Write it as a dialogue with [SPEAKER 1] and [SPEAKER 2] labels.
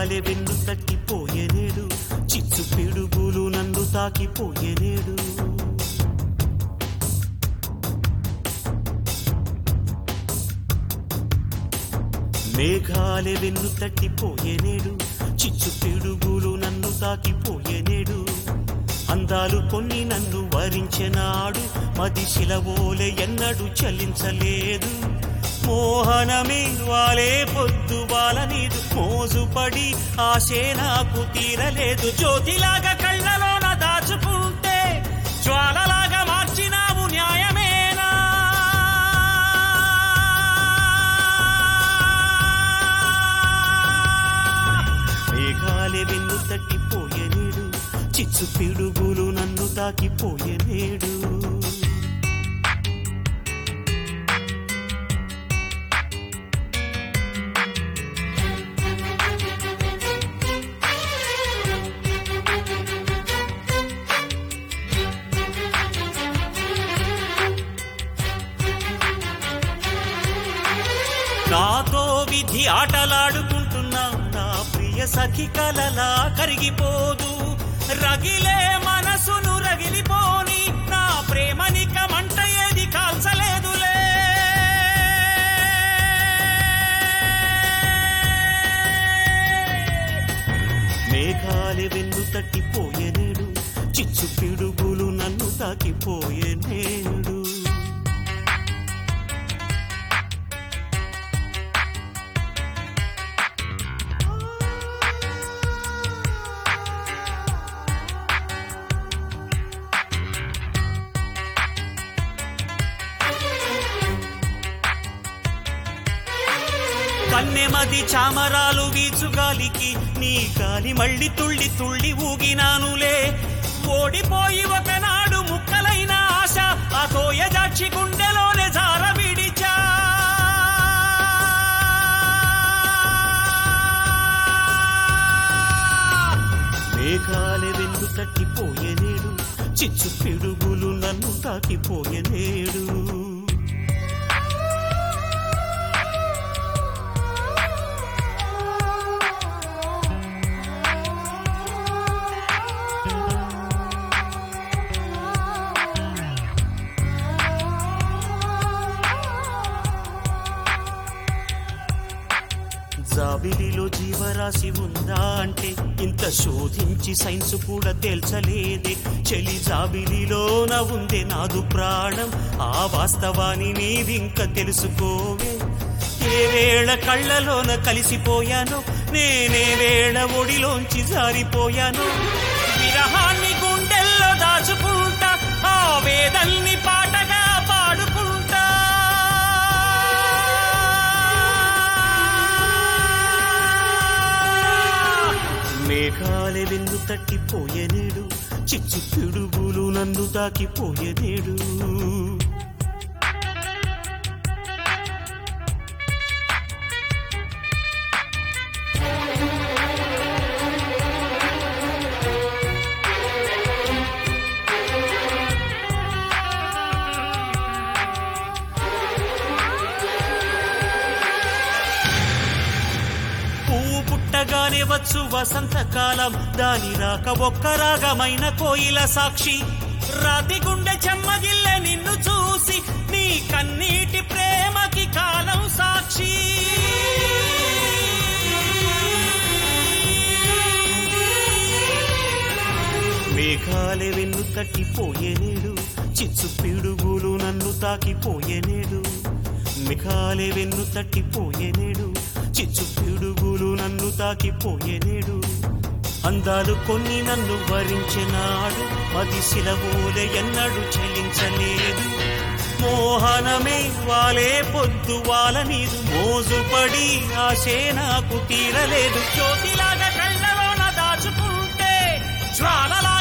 [SPEAKER 1] మేఘాలే వెన్ను తట్టిపోయేనేడు చిచ్చు పిడుగులు నన్ను తాకిపోయేనేడు మేఘాలే వెన్ను తట్టిపోయేనేడు చిచ్చు పిడుగులు నన్ను తాకిపోయేనేడు అందాలు కొన్ని నన్ను వరించెనాడు మది శిలవోలే ఎన్నడు చలించలేదు మోహనమే వాలే పొద్దు వాళ్ళ నీదు మోజుపడి ఆశే నాకు తీరలేదు జ్యోతిలాగా కళ్ళలోన దాచుకుంటే జ్వాలలాగా మార్చినావు న్యాయమేనా మేఘాలే వెన్ను తట్టిపోయేనేడు చిచ్చు పిడుగులు నన్ను తాకిపోయేనేడు నాతో విధి ఆటలాడుకుంటున్నా నా ప్రియ సఖి కలలా కరిగిపోదు రగిలే మనసును రగిలిపోని నా ప్రేమనిక మంట ఏది కాల్చలేదులే మేఘాలే వెన్ను తట్టిపోయేనేడు చిచ్చు పిడుగులు నన్ను తాకిపోయేనేడు కన్నెమది చామరాలు వీచుగాలికి నీ గాలి మళ్ళీ తుళ్ళి తుళ్ళి ఊగినానులే ఓడిపోయి ఒకనాడు ముక్కలైన ఆశ ఆ తోయ జాక్షి గుండెలోనే జార విడిచా మేఘాలే వెన్ను తట్టిపోయేనేడు చిచ్చు పిడుగులు నన్ను తాకిపోయేనేడు జాబిలిలో జీవరాశి ఉందా అంటే ఇంత శోధించి సైన్స్ కూడా తేల్చలేదే చెలి జాబిలిలోన ఉంది నాదు ప్రాణం ఆ వాస్తవాన్ని నీవింక తెలుసుకోవే ఏ వేళ కళ్ళలోన కలిసిపోయానో నేనే వేళ ఒడిలోంచి జారిపోయాను విరహాన్ని గుండెల్లో దాచుకుంటా ఆ వేదల్ని పాటగా పాడుకుంటా మేఘాలే వెన్ను తట్టిపోయేనేడు చిచ్చు పిడుగులు నన్ను తాకిపోయేనేడు పువ్వు పుట్టగానే వచ్చు వసంతకాలం దాని రాక ఒక్క రాగమైన కోయిల సాక్షి రాతి గుండె చెమ్మగిల్లె నిన్ను చూసి నీ కన్నీటి ప్రేమకి కాలం సాక్షి మేఘాలే వెన్ను తట్టిపోయేనేడు చిచ్చు పిడుగులు నన్ను తాకిపోయేనేడు మేఘాలే వెన్ను తట్టిపోయేనేడు చిచ్చు పిడుగులు నన్ను తాకిపోయేనేడు అందాలు కొన్ని నన్ను వరించినాడు అది శిలవోలే ఎన్నడు చెల్లించలేదు మోహనమే వాలే పొద్దు వాళ్ళ నీదు మోజుపడి ఆశే నాకు తీరలేదు జ్యోతిలాగా కళ్ళలోన దాచుకుంటే జ్వాలలా